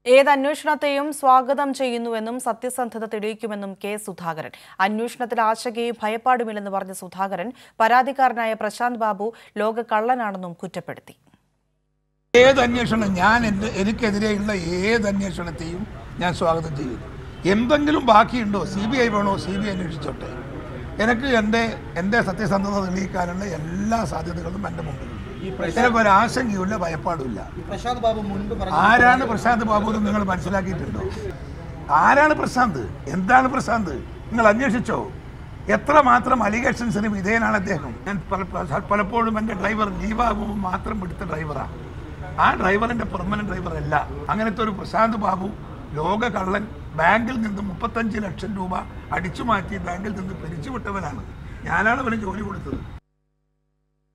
ഏത് അന്വേഷണത്തെയും സ്വാഗതം ചെയ്യുന്നുവെന്നും സത്യസന്ധത തെളിയിക്കുമെന്നും കെ സുധാകരൻ അന്വേഷണത്തിൽ ആശങ്കയും ഭയപ്പാടുമില്ലെന്ന് പറഞ്ഞ സുധാകരൻ പരാതിക്കാരനായ പ്രശാന്ത് ബാബു ലോക കള്ളനാണെന്നും കുറ്റപ്പെടുത്തി ഏത് അന്വേഷണം ഞാൻ എൻ്റെ എനിക്കെതിരെയുള്ള ഏത് അന്വേഷണത്തെയും ഞാൻ സ്വാഗതം ചെയ്യുന്നു എന്തെങ്കിലും ബാക്കിയുണ്ടോ സി ബി ഐ വേണോ സി ബി ഐ അന്വേഷിച്ചോട്ടെ എനിക്ക് എൻ്റെ എൻ്റെ സത്യസന്ധത തെളിയിക്കാനുള്ള എല്ലാ സാധ്യതകളും എൻ്റെ മുമ്പിലുണ്ട് എനിക്ക് ഒരു ആശങ്കയുമില്ല ഭയപ്പാടുമില്ല പ്രശാന്ത് ബാബു മുൻപ് പറഞ്ഞു ആരാണ് പ്രശാന്ത് ബാബു എന്ന് നിങ്ങൾ മനസ്സിലാക്കിയിട്ടുണ്ടോ ആരാണ് പ്രശാന്ത് എന്താണ് പ്രശാന്ത് നിങ്ങൾ അന്വേഷിച്ചോ എത്ര മാത്രം അലിഗേഷൻസിന് വിധേയനാണ് അദ്ദേഹം ഞാൻ പല- പല- പലപ്പോഴും എൻ്റെ ഡ്രൈവർ ജീവാബു മാത്രം എടുത്ത ഡ്രൈവറാണ് ആ ഡ്രൈവറിൻ്റെ പെർമനന്റ് ഡ്രൈവർ അല്ല അങ്ങനത്തെ ഒരു പ്രശാന്ത് ബാബു ലോക കള്ളൻ ബാങ്കിൽ നിന്ന് മുപ്പത്തഞ്ച് ലക്ഷം രൂപ അടിച്ചു മാറ്റി ബാങ്കിൽ നിന്ന് പിരിച്ചുവിട്ടവനാണ് ഞാനാണ് അവന് ജോലി കൊടുത്തത്